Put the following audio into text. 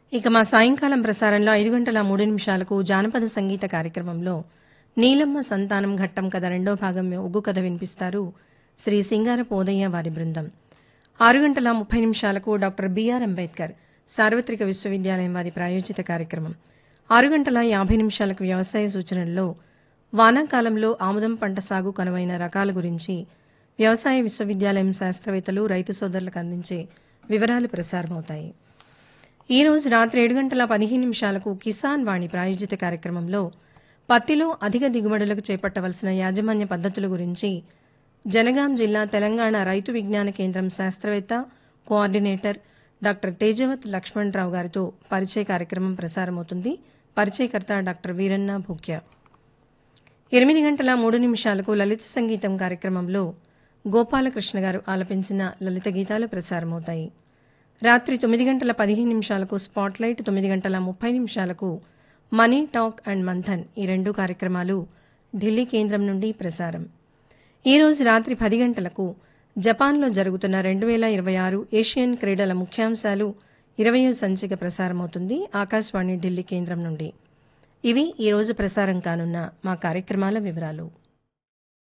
ఇక మా సాయంకాలం ప్రసారంలో ఐదు గంటల మూడు నిమిషాలకు జానపద సంగీత కార్యక్రమంలో నీలమ్మ సంతానం ఘట్టం కథ రెండో భాగం ఒగ్గు కథ వినిపిస్తారు శ్రీ సింగార పోదయ్య వారి బృందం ఆరు గంటల ముప్పై నిమిషాలకు డాక్టర్ బిఆర్ అంబేద్కర్ సార్వత్రిక విశ్వవిద్యాలయం వారి ప్రాయోజిత కార్యక్రమం ఆరు గంటల యాభై నిమిషాలకు వ్యవసాయ సూచనల్లో వానాకాలంలో ఆముదం పంట సాగు కనువైన రకాల గురించి వ్యవసాయ విశ్వవిద్యాలయం శాస్త్రవేత్తలు రైతు సోదరులకు అందించే వివరాలు ప్రసారమవుతాయి ఈ రోజు రాత్రి ఏడు గంటల పదిహేను నిమిషాలకు కిసాన్ వాణి ప్రాయోజిత కార్యక్రమంలో పత్తిలో అధిక దిగుబడులకు చేపట్టవలసిన యాజమాన్య పద్ధతుల గురించి జనగాం జిల్లా తెలంగాణ రైతు విజ్ఞాన కేంద్రం శాస్త్రవేత్త కోఆర్డినేటర్ డాక్టర్ తేజవత్ లక్ష్మణరావు గారితో పరిచయ కార్యక్రమం ప్రసారమవుతుంది పరిచయకర్త డాక్టర్ వీరన్న భూక్య ఎనిమిది గంటల మూడు నిమిషాలకు లలిత సంగీతం కార్యక్రమంలో గోపాలకృష్ణ గారు ఆలపించిన లలిత గీతాలు ప్రసారమవుతాయి రాత్రి తొమ్మిది గంటల పదిహేను నిమిషాలకు స్పాట్లైట్ తొమ్మిది గంటల ముప్పై నిమిషాలకు మనీ టాక్ అండ్ మంథన్ ఈ రెండు కార్యక్రమాలు ఢిల్లీ కేంద్రం నుండి ప్రసారం ఈ రోజు రాత్రి పది గంటలకు జపాన్లో జరుగుతున్న రెండు వేల ఇరవై ఆరు ఏషియన్ క్రీడల ముఖ్యాంశాలు ఇరవయో సంచిక ప్రసారమవుతుంది ఆకాశవాణి ఢిల్లీ కేంద్రం నుండి ఇవి ఈ రోజు ప్రసారం కానున్న మా కార్యక్రమాల వివరాలు